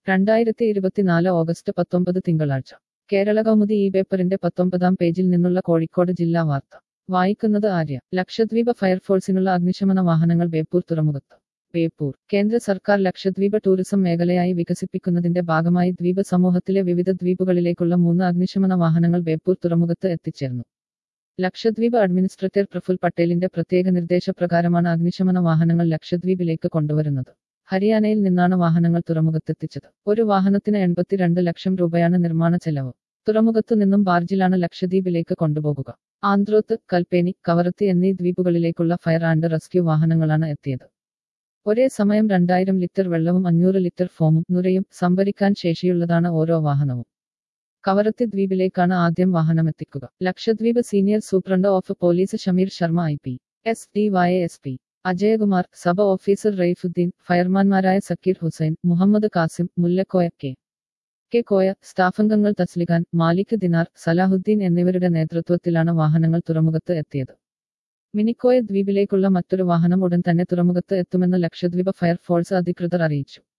രണ്ടായിരത്തി ഇരുപത്തിനാല് ഓഗസ്റ്റ് പത്തൊമ്പത് തിങ്കളാഴ്ച കേരള കൗമുദി ഈ പേപ്പറിന്റെ പത്തൊമ്പതാം പേജിൽ നിന്നുള്ള കോഴിക്കോട് ജില്ലാ വാർത്ത വായിക്കുന്നത് ആര്യ ലക്ഷദ്വീപ് ഫയർഫോഴ്സിനുള്ള അഗ്നിശമന വാഹനങ്ങൾ ബേപ്പൂർ തുറമുഖത്ത് ബേപ്പൂർ കേന്ദ്ര സർക്കാർ ലക്ഷദ്വീപ് ടൂറിസം മേഖലയായി വികസിപ്പിക്കുന്നതിന്റെ ഭാഗമായി ദ്വീപ് സമൂഹത്തിലെ വിവിധ ദ്വീപുകളിലേക്കുള്ള മൂന്ന് അഗ്നിശമന വാഹനങ്ങൾ ബേപ്പൂർ തുറമുഖത്ത് എത്തിച്ചേർന്നു ലക്ഷദ്വീപ് അഡ്മിനിസ്ട്രേറ്റർ പ്രഫുൽ പട്ടേലിന്റെ പ്രത്യേക നിർദ്ദേശപ്രകാരമാണ് അഗ്നിശമന വാഹനങ്ങൾ ലക്ഷദ്വീപിലേക്ക് കൊണ്ടുവരുന്നത് ഹരിയാനയിൽ നിന്നാണ് വാഹനങ്ങൾ തുറമുഖത്തെത്തിച്ചത് ഒരു വാഹനത്തിന് എൺപത്തിരണ്ട് ലക്ഷം രൂപയാണ് നിർമ്മാണ ചെലവ് തുറമുഖത്തു നിന്നും ബാർജിലാണ് ലക്ഷദ്വീപിലേക്ക് കൊണ്ടുപോകുക ആന്ത്രോത്ത് കൽപ്പേനി കവറത്തി എന്നീ ദ്വീപുകളിലേക്കുള്ള ഫയർ ആൻഡ് റെസ്ക്യൂ വാഹനങ്ങളാണ് എത്തിയത് ഒരേ സമയം രണ്ടായിരം ലിറ്റർ വെള്ളവും അഞ്ഞൂറ് ലിറ്റർ ഫോമും നുരയും സംഭരിക്കാൻ ശേഷിയുള്ളതാണ് ഓരോ വാഹനവും കവറത്തി ദ്വീപിലേക്കാണ് ആദ്യം വാഹനമെത്തിക്കുക Lakshadweep senior superintendent of police Shameer Sharma I P S D Y S P Ajayakumar sub officer Raifuddin ഫയർമാൻമാരായ സക്കീർ ഹുസൈൻ മുഹമ്മദ് കാസിം മുല്ലക്കോയ കെ കെ കോയ സ്റ്റാഫംഗങ്ങൾ തസ്ലിഖാൻ മാലിക് ദിനാർ സലാഹുദ്ദീൻ എന്നിവരുടെ നേതൃത്വത്തിലാണ് വാഹനങ്ങൾ തുറമുഖത്ത് എത്തിയത് മിനിക്കോയ ദ്വീപിലേക്കുള്ള മറ്റൊരു വാഹനം ഉടൻ തന്നെ തുറമുഖത്ത് എത്തുമെന്ന് ലക്ഷദ്വീപ് ഫയർഫോഴ്സ് അധികൃതർ അറിയിച്ചു